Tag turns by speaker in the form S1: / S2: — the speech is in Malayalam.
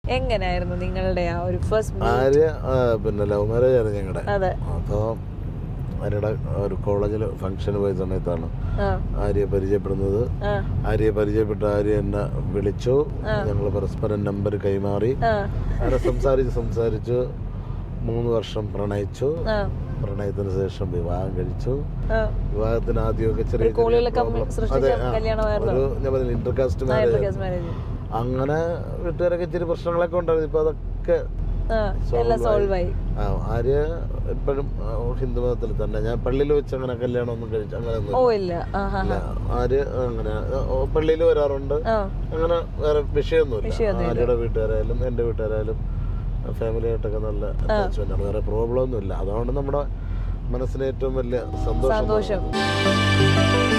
S1: എങ്ങനെയായിരുന്നു നിങ്ങളുടെ ആ ഒരു ഫസ്റ്റ്
S2: ആര്യ ആ, പിന്നെ ലവ് മാരേജ് ആയിരുന്നു ഞങ്ങളുടെ
S1: അതെ
S2: അപ്പോൾ ആര്യയുടെ ഒരു കോളേജിൽ ഫംഗ്ഷന് പോയ സമയത്താണ്
S1: ആ
S2: ആര്യയെ പരിചയപ്പെടുന്നത്
S1: ആ
S2: ആര്യയെ പരിചയപ്പെട്ട ആര്യ എന്നെ വിളിച്ചു ഞങ്ങൾ പരസ്പരം നമ്പർ കൈമാറി
S1: ആ
S2: അങ്ങനെ സംസാരിച്ച് സംസാരിച്ച് മൂന്ന് വർഷം പ്രണയിച്ചു
S1: ആ
S2: പ്രണയത്തിന് ശേഷം വിവാഹം കഴിച്ചു
S1: ആ
S2: വിവാഹത്തിന് ആദ്യമൊക്കെ ചെറിയ ചെറിയ
S1: കോളിലൊക്കെ
S2: problem.
S1: സൃഷ്ടിച്ച
S2: അതെ, ആ.
S1: കല്യാണമായിരുന്നോ?
S2: ഒരു ഞാൻ പറഞ്ഞില്ല ഇന്റർകാസ്റ്റ് മാരേജ്
S1: മാരേജ്
S2: അങ്ങനെ വീട്ടുകാരൊക്കെ ഇച്ചിരി പ്രശ്നങ്ങളൊക്കെ ഉണ്ടായിരുന്നു ഇപ്പൊ അതൊക്കെ
S1: ആ എല്ലാം സോൾവ് ആയി
S2: ആ ആര്യ ഇപ്പോഴും ഹിന്ദു മതത്തിൽ തന്നെ ഞാൻ പള്ളിയിൽ വെച്ച് അങ്ങനെ കല്യാണം ഒന്നും കഴിച്ചു അങ്ങനെ ഒന്നും
S1: ഓ ഇല്ല ആ ഹാ
S2: ഇല്ല ആര്യ അങ്ങനെ പള്ളിയിൽ വരാറുണ്ട്
S1: ആ
S2: അങ്ങനെ വേറെ വിഷയമൊന്നുമില്ല ആര്യയുടെ വീട്ടുകാരായാലും എൻ്റെ വീട്ടുകാരായാലും ഫാമിലി ആയിട്ടൊക്കെ നല്ല അറ്റാച്ച്മെന്റ് ആണ് വേറെ പ്രോബ്ലം ഒന്നുമില്ല അതുകൊണ്ട് നമ്മുടെ മനസ്സിന് ഏറ്റവും വലിയ സന്തോഷം
S1: സന്തോഷം